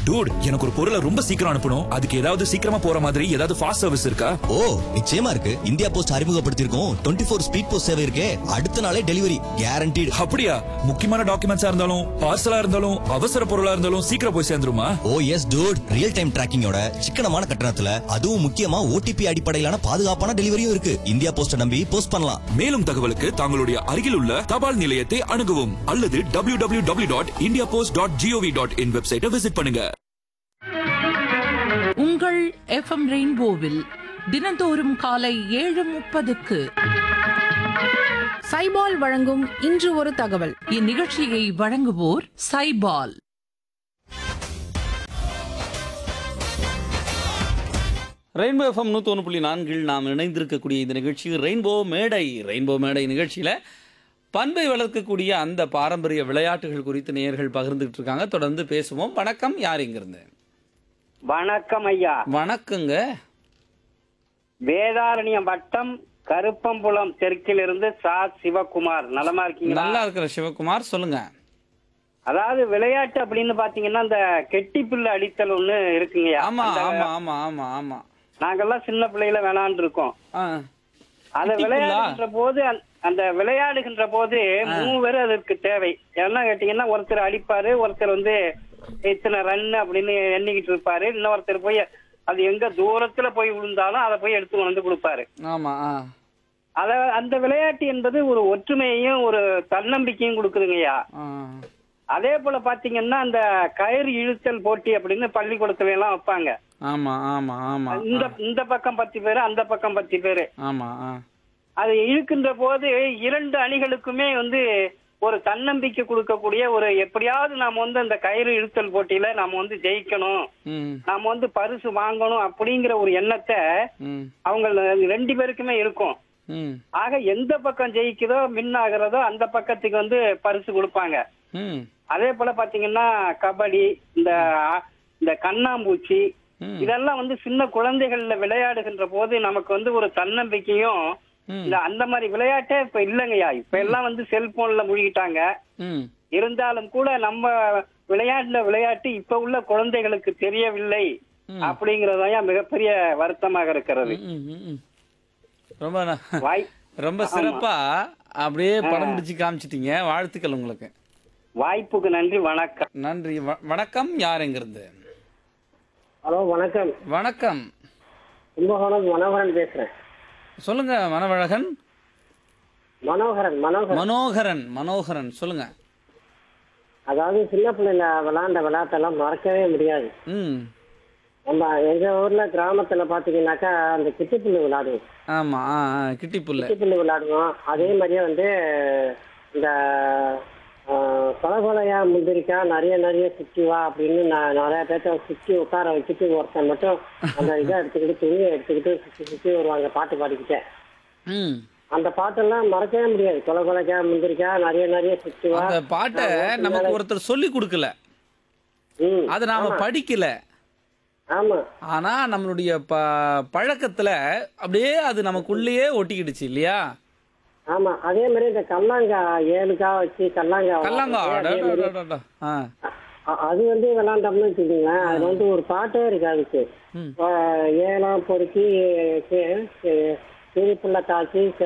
Dude எனக்கு ஒரு பொருளை ரொம்ப சீக்கிரம் அனுப்பணும் அதுக்கு ஏதாவது சீக்கிரமா போற மாதிரி ஏதாவது ஃபாஸ்ட் சர்வீஸ் இருக்கா ஓ நிச்சயமா இருக்கு இந்தியா போஸ்ட் அறிமுகப்படுத்தியிருக்கோம் டுவெண்ட்டி ஃபோர் ஸ்பீட் போஸ்ட் சேவை இருக்கே அடுத்த நாளே டெலிவரி கேரண்டீடு அப்படியா முக்கியமான டாக்குமெண்ட்ஸா இருந்தாலும் பார்சலா இருந்தாலும் அவசர பொருளா இருந்தாலும் சீக்கிரம் போய் சேர்ந்துருமா oh yes dude real time டிராக்கிங்கோட சிக்கனமான கட்டணத்துல அதுவும் முக்கியமா ஓடிபி அடிப்படையிலான பாதுகாப்பான டெலிவரியும் இருக்கு இந்தியா போஸ்ட நம்பி போஸ்ட் பண்ணலாம் மேலும் தகவலுக்கு தங்களுடைய அருகில் உள்ள தபால் நிலையத்தை அணுகவும் அல்லது W W W dot India Post dot GOV dot in வெப்சைட்டை விசிட் பண்ணுங்க உங்கள் எஃப்எம் ரெயின்போவில் தினந்தோறும் காலை ஏழு முப்பதுக்கு சைபால் வழங்கும் இன்று ஒரு தகவல் இந்நிகழ்ச்சியை வழங்குவோர் சைபால் ரெயின்போ எஃப்எம் நூற்றி ஒன்று புள்ளி நான்கில் நாம் இணைந்திருக்கக்கூடிய இந்த நிகழ்ச்சி ரெயின்போ மேடை ரெயின்போ மேடை நிகழ்ச்சியில் பண்பை வளர்க்கக்கூடிய அந்த பாரம்பரிய விளையாட்டுகள் குறித்து நேயர்கள் பகிர்ந்துகிட்டு இருக்காங்க தொடர்ந்து பேசுவோம் வணக்கம் யார் இங்கிருந்து வணக்கம் ஐயா வணக்கங்க வேதாரண்யம் வட்டம் கருப்பம்புலம் தெற்கிலிருந்து சா சிவகுமார் நலமா இருக்கீங்களா நல்லா இருக்கிற சிவகுமார் சொல்லுங்க அதாவது விளையாட்டு அப்படின்னு பாத்தீங்கன்னா இந்த கெட்டி புல்லு அடித்தல் ஒண்ணு இருக்குங்கய்யா ஆமா அந்த- ஆமா ஆமா ஆமா ஆமா நாங்கெல்லாம் சின்ன பிள்ளையில வேணான்னு இருக்கோம் ஆ அந்த கெட்டி புல்லா? விளையாடுகின்ற போது அந்த- அந்த விளையாடுகின்ற போது மூவர் அதற்கு தேவை என்ன கேட்டீங்கன்னா ஒருத்தர் அடிப்பாரு ஒருத்தர் வந்து இத்தனை ரன் அப்படின்னு எண்ணிக்கிட்டு இருப்பாரு இன்னொருத்தர் போய் அது எங்க தூரத்துல போய் விழுந்தாலும் அதை போய் எடுத்து கொண்டு வந்து கொடுப்பாரு ஆமா ஆ அத அந்த விளையாட்டு என்பது ஒரு ஒற்றுமையையும் ஒரு தன்னம்பிக்கையும் கொடுக்குதுங்கய்யா ஆ. அதே போல பாத்தீங்கன்னா அந்த கயிறு இழுத்தல் போட்டி அப்படின்னு பள்ளிக்கூடத்துல எல்லாம் வைப்பாங்க ஆமா ஆமா ஆமா இந்த இந்த பக்கம் பத்து பேரு அந்த பக்கம் பத்து பேரு ஆமா ஆ அது இழுக்கின்ற போது இரண்டு அணிகளுக்குமே வந்து ஒரு தன்னம்பிக்கை கொடுக்கக்கூடிய ஒரு எப்படியாவது நாம வந்து அந்த கயிறு இழுத்தல் போட்டியில நாம வந்து ஜெயிக்கணும் ம் நாம வந்து பரிசு வாங்கணும் அப்படிங்கிற ஒரு எண்ணத்தை ம் அவங்க ரெண்டு பேருக்குமே இருக்கும் ம் ஆக எந்த பக்கம் ஜெயிக்குதோ மின் ஆகுறதோ அந்த பக்கத்துக்கு வந்து பரிசு கொடுப்பாங்க ம் அதே போல பாத்தீங்கன்னா கபடி இந்த இந்த கண்ணாம்பூச்சி ம். இதெல்லாம் வந்து சின்ன குழந்தைகள்ல விளையாடுகின்ற போது நமக்கு வந்து ஒரு தன்னம்பிக்கையும் ம். இந்த அந்த மாதிரி விளையாட்டே இப்ப இல்லைங்கய்யா இப்ப எல்லாம் வந்து செல்போன்ல மூழ்கிட்டாங்க ம் இருந்தாலும் கூட நம்ம விளையாடுன விளையாட்டு இப்ப உள்ள குழந்தைகளுக்கு தெரியவில்லை அப்படிங்கறதான் மிகப்பெரிய வருத்தமாக இருக்கிறது ம், ம், ம். ரொம்ப ந- வாய் ரொம்ப சிறப்பா அப்படியே படம் பிடிச்சு காமிச்சிட்டீங்க வாழ்த்துக்கள் உங்களுக்கு வாய்ப்புக்கு நன்றி வணக்கம் நன்றி வ- வணக்கம் யார் எங்கிருந்து ஹலோ வணக்கம் வணக்கம் கும்பகோணம் மனோகரன் பேசுறேன் சொல்லுங்க மனவழகன் மனோகரன் மனோகரன் மனோகரன் மனோகரன் சொல்லுங்க அதாவது சின்ன பிள்ளைல விளையாண்ட விளையாட்டெல்லாம் மறக்கவே முடியாது ம் நம்ம எங்க ஊர்ல கிராமத்துல பாத்தீங்கன்னாக்கா அந்த கிட்டிப்புல்லு விளையாடுவோம் ஆமா ஆ ஆ, கிட்டி புல்ல கிட்டிப்புல்லு விளையாடுவோம் அதே மாதிரியே வந்து இந்த ஆஹ், கொலை கொலையா முந்திரிக்கா நிறைய நிறைய சுத்தி வா அப்படின்னு நான் நிறைய பேர்த்த சுத்தி உட்கார வச்சுட்டு ஒருத்தன் மட்டும் அந்த இதை எடுத்துக்கிட்டு துணியை எடுத்துக்கிட்டு சுத்தி சுத்தி வருவாங்க பாட்டு பாடிக்கிட்டே ம் அந்த பாட்டெல்லாம் மறக்கவே முடியாது கொலை கொலைக்கா முந்திரிக்கா நிறைய நிறைய சுத்தி வா அந்த பாட்டை நமக்கு ஒருத்தர் சொல்லி கொடுக்கல ம், அதை நாம படிக்கல ஆமா ஆனா நம்மளுடைய ப பழக்கத்துல அப்படியே அது நமக்குள்ளேயே ஒட்டிக்கிடுச்சு இல்லையா ஆமா அதே மாதிரி இந்த கல்லாங்கா ஏழுக்கா வச்சு கல்லாங்கா கல்லாங்கா விளையாடுறது, அதே மாதிரி அடடடடடா. ஆ அ- அது வந்து விளாண்டோம்னு வச்சுக்கோங்களேன் அதுல வந்து ஒரு பாட்டே இருக்கு அதுக்கு ம். ஆஹ் ஏழாம் பொறுக்கி கிளிப்புள்ள காய்ச்சி